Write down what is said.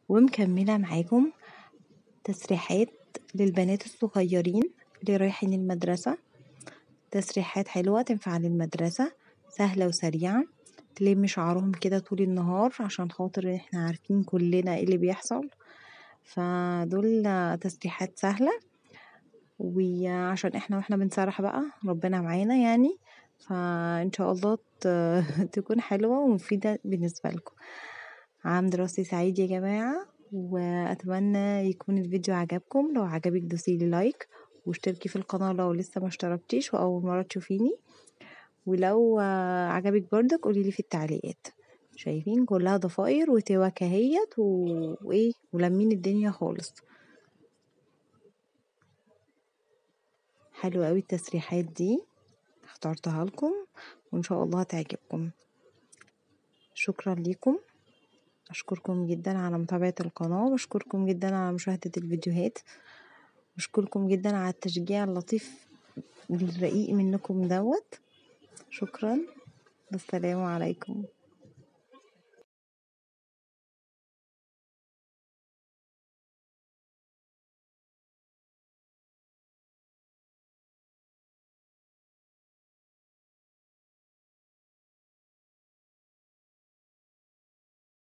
ومكملة معاكم تسريحات للبنات الصغيرين اللي رايحين المدرسة تسريحات حلوة تنفع للمدرسة سهلة وسريعة تلم شعرهم كده طول النهار عشان خاطر احنا عارفين كلنا ايه اللي بيحصل فدول تسريحات سهلة وعشان احنا واحنا بنسرح بقى ربنا معانا يعني فان شاء الله تكون حلوة ومفيدة بالنسبة لكم عام دراسي سعيد يا جماعة واتمنى يكون الفيديو عجبكم لو عجبك دوسيلي لايك واشتركي في القناة لو لسه ما اشتركتيش واول مرة تشوفيني ولو عجبك برضك قوليلي في التعليقات شايفين كلها ضفاير وتوك اهيت وايه ولمين الدنيا خالص حلوة قوي التسريحات دي اخترتها لكم وان شاء الله هتعجبكم شكرا ليكم اشكركم جدا على متابعة القناة واشكركم جدا على مشاهدة الفيديوهات واشكركم جدا على التشجيع اللطيف الرقيق منكم دوت شكرا والسلام عليكم